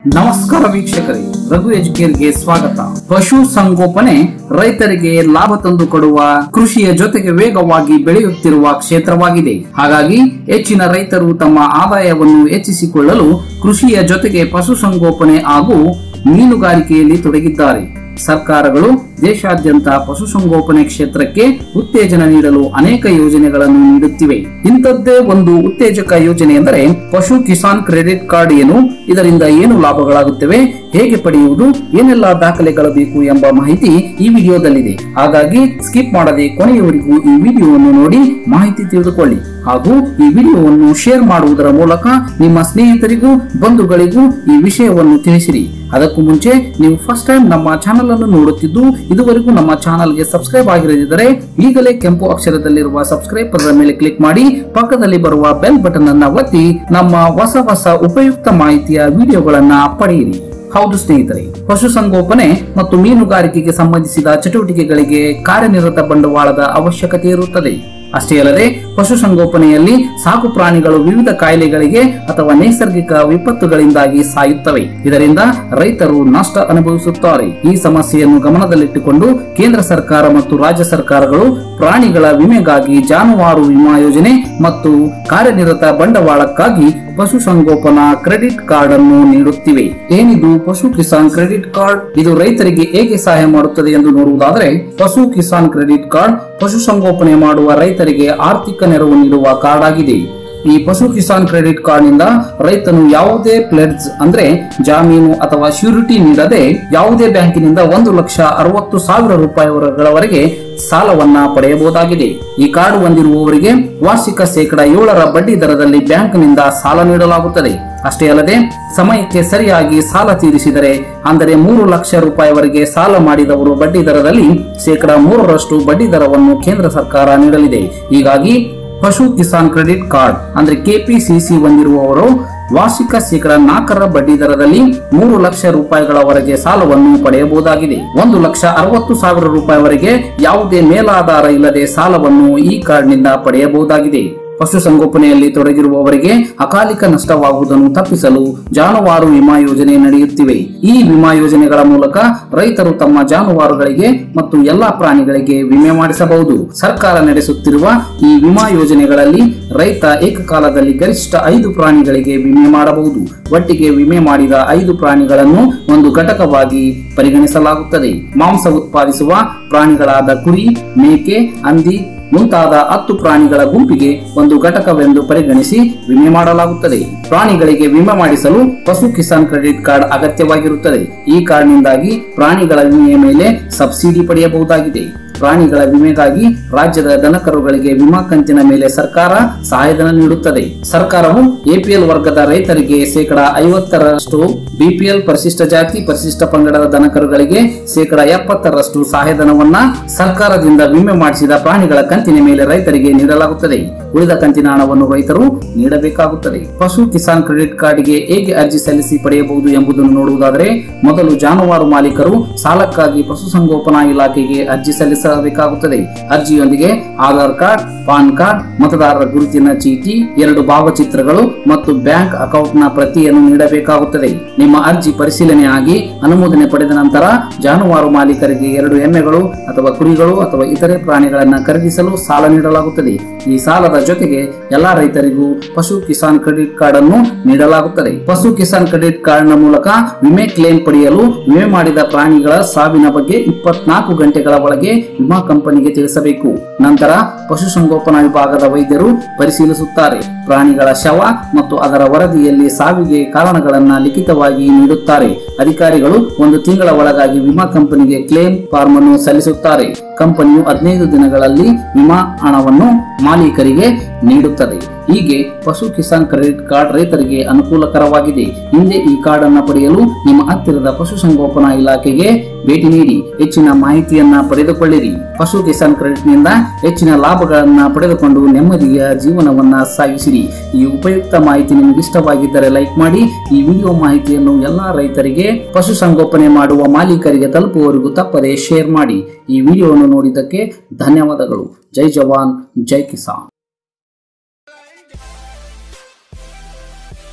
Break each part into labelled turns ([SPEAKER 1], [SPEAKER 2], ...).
[SPEAKER 1] ನಮಸ್ಕಾರ ವೀಕ್ಷಕರೇ ರಘು ಎಜುಕೇರ್ಗೆ ಸ್ವಾಗತ ಪಶು ಸಂಗೋಪನೆ ರೈತರಿಗೆ ಲಾಭ ತಂದು ಕೊಡುವ ಕೃಷಿಯ ಜೊತೆಗೆ ವೇಗವಾಗಿ ಬೆಳೆಯುತ್ತಿರುವ ಕ್ಷೇತ್ರವಾಗಿದೆ ಹಾಗಾಗಿ ಹೆಚ್ಚಿನ ರೈತರು ತಮ್ಮ ಆದಾಯವನ್ನು ಹೆಚ್ಚಿಸಿಕೊಳ್ಳಲು ಕೃಷಿಯ ಜೊತೆಗೆ ಪಶು ಸಂಗೋಪನೆ ಹಾಗೂ ಮೀನುಗಾರಿಕೆಯಲ್ಲಿ ತೊಡಗಿದ್ದಾರೆ ಸರ್ಕಾರಗಳು ದೇಶಾದ್ಯಂತ ಪಶುಸಂಗೋಪನೆ ಕ್ಷೇತ್ರಕ್ಕೆ ಉತ್ತೇಜನ ನೀಡಲು ಅನೇಕ ಯೋಜನೆಗಳನ್ನು ನೀಡುತ್ತಿವೆ ಇಂಥದ್ದೇ ಒಂದು ಉತ್ತೇಜಕ ಯೋಜನೆ ಎಂದರೆ ಪಶು ಕಿಸಾನ್ ಕ್ರೆಡಿಟ್ ಕಾರ್ಡ್ ಏನು ಇದರಿಂದ ಏನು ಲಾಭಗಳಾಗುತ್ತವೆ ಹೇಗೆ ಪಡೆಯುವುದು ಏನೆಲ್ಲ ದಾಖಲೆಗಳು ಬೇಕು ಎಂಬ ಮಾಹಿತಿ ಈ ವಿಡಿಯೋದಲ್ಲಿದೆ ಹಾಗಾಗಿ ಸ್ಕಿಪ್ ಮಾಡದೆ ಕೊನೆಯವರೆಗೂ ಈ ವಿಡಿಯೋವನ್ನು ನೋಡಿ ಮಾಹಿತಿ ತಿಳಿದುಕೊಳ್ಳಿ ಹಾಗೂ ಈ ವಿಡಿಯೋವನ್ನು ಶೇರ್ ಮಾಡುವುದರ ಮೂಲಕ ನಿಮ್ಮ ಸ್ನೇಹಿತರಿಗೂ ಬಂಧುಗಳಿಗೂ ಈ ವಿಷಯವನ್ನು ತಿಳಿಸಿರಿ ಅದಕ್ಕೂ ಮುಂಚೆ ನೀವು ಫಸ್ಟ್ ಟೈಮ್ ನಮ್ಮ ಚಾನಲ್ ಅನ್ನು ನೋಡುತ್ತಿದ್ದು ಇದುವರೆಗೂ ನಮ್ಮ ಚಾನಲ್ಗೆ ಸಬ್ಸ್ಕ್ರೈಬ್ ಆಗಿರದಿದ್ದರೆ ಈಗಲೇ ಕೆಂಪು ಅಕ್ಷರದಲ್ಲಿರುವ ಸಬ್ಸ್ಕ್ರೈಬ್ ಪದದ ಮೇಲೆ ಕ್ಲಿಕ್ ಮಾಡಿ ಪಕ್ಕದಲ್ಲಿ ಬರುವ ಬೆಲ್ ಬಟನ್ ಅನ್ನ ಒತ್ತಿ ನಮ್ಮ ಹೊಸ ಹೊಸ ಉಪಯುಕ್ತ ಮಾಹಿತಿಯ ವಿಡಿಯೋಗಳನ್ನ ಪಡೆಯಿರಿ ಹೌದು ಸ್ನೇಹಿತರೆ ಪಶುಸಂಗೋಪನೆ ಮತ್ತು ಮೀನುಗಾರಿಕೆಗೆ ಸಂಬಂಧಿಸಿದ ಚಟುವಟಿಕೆಗಳಿಗೆ ಕಾರ್ಯನಿರತ ಬಂಡವಾಳದ ಅವಶ್ಯಕತೆ ಇರುತ್ತದೆ ಅಷ್ಟೇ ಅಲ್ಲದೆ ಪಶುಸಂಗೋಪನೆಯಲ್ಲಿ ಸಾಕು ಪ್ರಾಣಿಗಳು ವಿವಿಧ ಕಾಯಿಲೆಗಳಿಗೆ ಅಥವಾ ನೈಸರ್ಗಿಕ ವಿಪತ್ತುಗಳಿಂದಾಗಿ ಸಾಯುತ್ತವೆ ಇದರಿಂದ ರೈತರು ನಷ್ಟ ಅನುಭವಿಸುತ್ತಾರೆ ಈ ಸಮಸ್ಯೆಯನ್ನು ಗಮನದಲ್ಲಿಟ್ಟುಕೊಂಡು ಕೇಂದ್ರ ಸರ್ಕಾರ ಮತ್ತು ರಾಜ್ಯ ಸರ್ಕಾರಗಳು ಪ್ರಾಣಿಗಳ ವಿಮೆಗಾಗಿ ಜಾನುವಾರು ವಿಮಾ ಯೋಜನೆ ಮತ್ತು ಕಾರ್ಯನಿರತ ಬಂಡವಾಳಕ್ಕಾಗಿ ಪಶುಸಂಗೋಪನಾ ಕ್ರೆಡಿಟ್ ಕಾರ್ಡ್ ಅನ್ನು ನೀಡುತ್ತಿವೆ ಏನಿದು ಪಶು ಕಿಸಾನ್ ಕ್ರೆಡಿಟ್ ಕಾರ್ಡ್ ಇದು ರೈತರಿಗೆ ಹೇಗೆ ಸಹಾಯ ಮಾಡುತ್ತದೆ ಎಂದು ನೋಡುವುದಾದರೆ ಪಶು ಕಿಸಾನ್ ಕ್ರೆಡಿಟ್ ಕಾರ್ಡ್ ಪಶುಸಂಗೋಪನೆ ಮಾಡುವ ರೈತರಿಗೆ ಆರ್ಥಿಕ ನೆರವು ನೀಡುವ ಕಾರ್ಡ್ ಆಗಿದೆ ಈ ಪಶು ಕಿಸಾನ್ ಕ್ರೆಡಿಟ್ ಕಾರ್ಡ್ ನಿಂದ ರೈತನು ಯಾವುದೇ ಪ್ಲೆಡ್ಸ್ ಅಂದ್ರೆ ಜಾಮೀನು ಅಥವಾ ಶ್ಯೂರಿಟಿ ನೀಡದೆ ಯಾವುದೇ ಬ್ಯಾಂಕಿನಿಂದ ಒಂದು ಲಕ್ಷ ಅರವತ್ತು ಸಾವಿರ ರೂಪಾಯಿಗಳವರೆಗೆ ಸಾಲವನ್ನ ಪಡೆಯಬಹುದಾಗಿದೆ ಈ ಕಾರ್ಡ್ ಹೊಂದಿರುವವರಿಗೆ ವಾರ್ಷಿಕ ಶೇಕಡ ಏಳರ ಬಡ್ಡಿ ದರದಲ್ಲಿ ಬ್ಯಾಂಕ್ನಿಂದ ಸಾಲ ನೀಡಲಾಗುತ್ತದೆ ಅಷ್ಟೇ ಅಲ್ಲದೆ ಸಮಯಕ್ಕೆ ಸರಿಯಾಗಿ ಸಾಲ ತೀರಿಸಿದರೆ ಅಂದರೆ ಮೂರು ಲಕ್ಷ ರೂಪಾಯಿವರೆಗೆ ಸಾಲ ಮಾಡಿದವರು ಬಡ್ಡಿ ದರದಲ್ಲಿ ಶೇಕಡ ಮೂರರಷ್ಟು ಬಡ್ಡಿ ದರವನ್ನು ಕೇಂದ್ರ ಸರ್ಕಾರ ನೀಡಲಿದೆ ಹೀಗಾಗಿ ಪಶು ಕಿಸಾನ್ ಕ್ರೆಡಿಟ್ ಕಾರ್ಡ್ ಅಂದ್ರೆ ಕೆಪಿಸಿಸಿ ಹೊಂದಿರುವವರು ವಾರ್ಷಿಕ ಶೇಕಡ ನಾಲ್ಕರ ಬಡ್ಡಿ ದರದಲ್ಲಿ ಮೂರು ಲಕ್ಷ ರೂಪಾಯಿಗಳವರೆಗೆ ಸಾಲವನ್ನು ಪಡೆಯಬಹುದಾಗಿದೆ ಒಂದು ಲಕ್ಷ ಅರವತ್ತು ಸಾವಿರ ರೂಪಾಯಿವರೆಗೆ ಯಾವುದೇ ಮೇಲಾಧಾರ ಇಲ್ಲದೆ ಸಾಲವನ್ನು ಈ ಕಾರ್ಡ್ನಿಂದ ಪಡೆಯಬಹುದಾಗಿದೆ ಪಶುಸಂಗೋಪನೆಯಲ್ಲಿ ತೊಡಗಿರುವವರಿಗೆ ಅಕಾಲಿಕ ನಷ್ಟವಾಗುವುದನ್ನು ತಪ್ಪಿಸಲು ಜಾನುವಾರು ವಿಮಾ ಯೋಜನೆ ನಡೆಯುತ್ತಿವೆ ಈ ವಿಮಾ ಯೋಜನೆಗಳ ಮೂಲಕ ರೈತರು ತಮ್ಮ ಜಾನುವಾರುಗಳಿಗೆ ಮತ್ತು ಎಲ್ಲಾ ಪ್ರಾಣಿಗಳಿಗೆ ವಿಮೆ ಮಾಡಿಸಬಹುದು ಸರ್ಕಾರ ನಡೆಸುತ್ತಿರುವ ಈ ವಿಮಾ ಯೋಜನೆಗಳಲ್ಲಿ ರೈತ ಏಕಕಾಲದಲ್ಲಿ ಗರಿಷ್ಠ ಐದು ಪ್ರಾಣಿಗಳಿಗೆ ವಿಮೆ ಮಾಡಬಹುದು ಒಟ್ಟಿಗೆ ವಿಮೆ ಮಾಡಿದ ಐದು ಪ್ರಾಣಿಗಳನ್ನು ಒಂದು ಘಟಕವಾಗಿ ಪರಿಗಣಿಸಲಾಗುತ್ತದೆ ಮಾಂಸ ಉತ್ಪಾದಿಸುವ ಪ್ರಾಣಿಗಳಾದ ಕುರಿ ಮೇಕೆ ಹಂದಿ ಮುಂತಾದ ಹತ್ತು ಪ್ರಾಣಿಗಳ ಗುಂಪಿಗೆ ಒಂದು ಘಟಕವೆಂದು ಪರಿಗಣಿಸಿ ವಿಮೆ ಮಾಡಲಾಗುತ್ತದೆ ಪ್ರಾಣಿಗಳಿಗೆ ವಿಮೆ ಮಾಡಿಸಲು ಪಶು ಕಿಸಾನ್ ಕ್ರೆಡಿಟ್ ಕಾರ್ಡ್ ಅಗತ್ಯವಾಗಿರುತ್ತದೆ ಈ ಕಾರ್ಡ್ನಿಂದಾಗಿ ಪ್ರಾಣಿಗಳ ವಿಮೆಯ ಮೇಲೆ ಸಬ್ಸಿಡಿ ಪಡೆಯಬಹುದಾಗಿದೆ ಪ್ರಾಣಿಗಳ ವಿಮೆಗಾಗಿ ರಾಜ್ಯದ ದನಕರುಗಳಿಗೆ ವಿಮಾ ಕಂತಿನ ಮೇಲೆ ಸರ್ಕಾರ ಸಹಾಯಧನ ನೀಡುತ್ತದೆ ಸರ್ಕಾರವು ಎಪಿಎಲ್ ವರ್ಗದ ರೈತರಿಗೆ ಶೇಕಡ ಐವತ್ತರಷ್ಟು ಬಿಪಿಎಲ್ ಪರಿಶಿಷ್ಟ ಜಾತಿ ಪರಿಶಿಷ್ಟ ಪಂಗಡದ ದನಕರುಗಳಿಗೆ ಶೇಕಡ ಎಪ್ಪತ್ತರಷ್ಟು ಸಹಾಯಧನವನ್ನ ಸರ್ಕಾರದಿಂದ ವಿಮೆ ಮಾಡಿಸಿದ ಪ್ರಾಣಿಗಳ ಕಂತಿನ ಮೇಲೆ ರೈತರಿಗೆ ನೀಡಲಾಗುತ್ತದೆ ಉಳಿದ ಕಂತಿನ ಹಣವನ್ನು ರೈತರು ನೀಡಬೇಕಾಗುತ್ತದೆ ಪಶು ಕಿಸಾನ್ ಕ್ರೆಡಿಟ್ ಕಾರ್ಡ್ಗೆ ಹೇಗೆ ಅರ್ಜಿ ಸಲ್ಲಿಸಿ ಪಡೆಯಬಹುದು ಎಂಬುದನ್ನು ನೋಡುವುದಾದರೆ ಮೊದಲು ಜಾನುವಾರು ಮಾಲೀಕರು ಸಾಲಕ್ಕಾಗಿ ಪಶುಸಂಗೋಪನಾ ಇಲಾಖೆಗೆ ಅರ್ಜಿ ಸಲ್ಲಿಸಬೇಕಾಗುತ್ತದೆ ಅರ್ಜಿಯೊಂದಿಗೆ ಆಧಾರ್ ಕಾರ್ಡ್ ಪಾನ್ ಕಾರ್ಡ್ ಮತದಾರರ ಗುರುತಿನ ಚೀಟಿ ಎರಡು ಭಾವಚಿತ್ರಗಳು ಮತ್ತು ಬ್ಯಾಂಕ್ ಅಕೌಂಟ್ನ ಪ್ರತಿಯನ್ನು ನೀಡಬೇಕಾಗುತ್ತದೆ ನಿಮ್ಮ ಅರ್ಜಿ ಪರಿಶೀಲನೆ ಆಗಿ ಅನುಮೋದನೆ ಪಡೆದ ನಂತರ ಜಾನುವಾರು ಮಾಲೀಕರಿಗೆ ಎರಡು ಎಮ್ಮೆಗಳು ಅಥವಾ ಕುರಿಗಳು ಅಥವಾ ಇತರೆ ಪ್ರಾಣಿಗಳನ್ನು ಖರೀದಿಸಲು ಸಾಲ ನೀಡಲಾಗುತ್ತದೆ ಈ ಸಾಲದ ಜೊತೆಗೆ ಎಲ್ಲಾ ರೈತರಿಗೂ ಪಶು ಕಿಸಾನ್ ಕ್ರೆಡಿಟ್ ಕಾರ್ಡ್ ಅನ್ನು ನೀಡಲಾಗುತ್ತದೆ ಪಶು ಕಿಸಾನ್ ಕ್ರೆಡಿಟ್ ಕಾರ್ಡ್ ನ ಮೂಲಕ ವಿಮೆ ಕ್ಲೇಮ್ ಪಡೆಯಲು ವಿಮೆ ಮಾಡಿದ ಪ್ರಾಣಿಗಳ ಸಾವಿನ ಬಗ್ಗೆ ಇಪ್ಪತ್ನಾಲ್ಕು ಗಂಟೆಗಳ ಒಳಗೆ ವಿಮಾ ಕಂಪನಿಗೆ ತಿಳಿಸಬೇಕು ನಂತರ ಪಶುಸಂಗೋಪನಾ ವಿಭಾಗದ ವೈದ್ಯರು ಪರಿಶೀಲಿಸುತ್ತಾರೆ ಪ್ರಾಣಿಗಳ ಶವ ಮತ್ತು ಅದರ ವರದಿಯಲ್ಲಿ ಸಾವಿಗೆ ಕಾರಣಗಳನ್ನ ಲಿಖಿತವಾಗಿ ನೀಡುತ್ತಾರೆ ಅಧಿಕಾರಿಗಳು ಒಂದು ತಿಂಗಳ ಒಳಗಾಗಿ ವಿಮಾ ಕಂಪನಿಗೆ ಕ್ಲೇಮ್ ಫಾರ್ಮ್ ಅನ್ನು ಸಲ್ಲಿಸುತ್ತಾರೆ ಕಂಪನಿಯು ಹದಿನೈದು ದಿನಗಳಲ್ಲಿ ವಿಮಾ ಹಣವನ್ನು ಮಾಲೀಕರಿಗೆ ನೀಡುತ್ತದೆ ಹೀಗೆ ಪಶು ಕಿಸಾನ್ ಕ್ರೆಡಿಟ್ ಕಾರ್ಡ್ ರೈತರಿಗೆ ಅನುಕೂಲಕರವಾಗಿದೆ ಹಿಂದೆ ಈ ಕಾರ್ಡ್ ಅನ್ನು ಪಡೆಯಲು ನಿಮ್ಮ ಹತ್ತಿರದ ಪಶುಸಂಗೋಪನಾ ಇಲಾಖೆಗೆ ಭೇಟಿ ನೀಡಿ ಹೆಚ್ಚಿನ ಮಾಹಿತಿಯನ್ನ ಪಡೆದುಕೊಳ್ಳಿರಿ ಪಶು ಕಿಸಾನ್ ಕ್ರೆಡಿಟ್ ನಿಂದ ಹೆಚ್ಚಿನ ಲಾಭಗಳನ್ನ ಪಡೆದುಕೊಂಡು ನೆಮ್ಮದಿಯ ಜೀವನವನ್ನ ಸಾಗಿಸಿರಿ ಈ ಉಪಯುಕ್ತ ಮಾಹಿತಿ ನಿಮಗೆ ಇಷ್ಟವಾಗಿದ್ದರೆ ಲೈಕ್ ಮಾಡಿ ಈ ವಿಡಿಯೋ ಮಾಹಿತಿಯನ್ನು ಎಲ್ಲಾ ರೈತರಿಗೆ ಪಶುಸಂಗೋಪನೆ ಮಾಡುವ ಮಾಲೀಕರಿಗೆ ತಲುಪುವವರೆಗೂ ತಪ್ಪದೆ ಶೇರ್ ಮಾಡಿ ಈ ವಿಡಿಯೋವನ್ನು ನೋಡಿದ್ದಕ್ಕೆ ಧನ್ಯವಾದಗಳು ಜೈ ಜವಾನ್ ಜೈ Kisan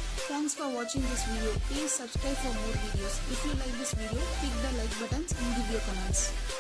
[SPEAKER 2] Thanks for watching this video. Please subscribe for more videos. If you like this video, click the like buttons and give your comments.